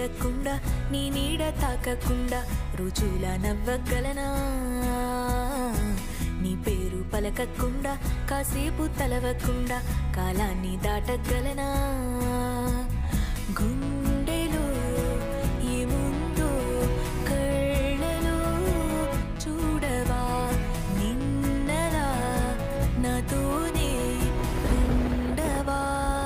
చూడకుండా నీ నీడ తాకకుండా రుజుల నవ్వగలనా నీ పేరు పలకకుండా కాసేపు తలవకుండా కాలాన్ని దాటగలనా గుండెలో ఏముందో కళ్ళలో చూడవా నిన్నలా నాతోనే ఉండవా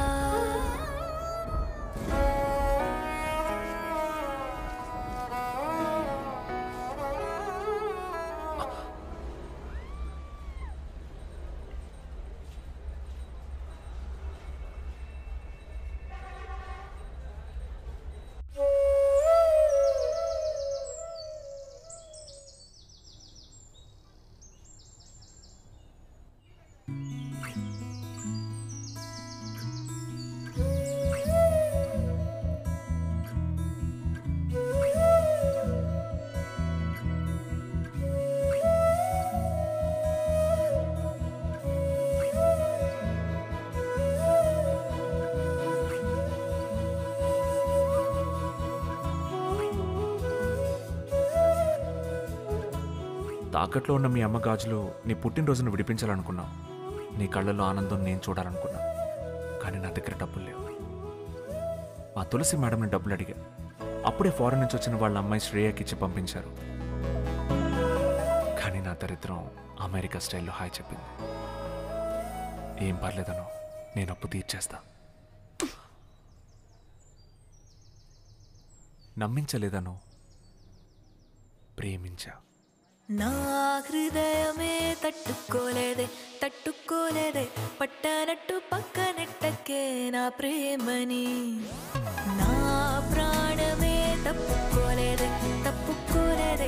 తాకట్లో ఉన్న మీ అమ్మ గాజులు నీ పుట్టినరోజును విడిపించాలనుకున్నావు నీ కళ్ళలో ఆనందం నేను చూడాలనుకున్నా కానీ నా దగ్గర డబ్బులు లేవు మా తులసి మేడంని డబ్బులు అడిగా అప్పుడే ఫారెన్ నుంచి వచ్చిన వాళ్ళ అమ్మాయి శ్రేయకి ఇచ్చి పంపించారు కానీ నా దరిద్రం అమెరికా స్టైల్లో హాయ్ చెప్పింది ఏం పర్లేదనో నేను అప్పు తీర్చేస్తా నమ్మించలేదనో ప్రేమించా నా హృదయమే తట్టుకోలేదే తట్టుకోలేదే పట్టనట్టు పక్కనెట్టకే నా ప్రేమని నా ప్రాణమే తప్పుకోలేదే తప్పుకోలేదే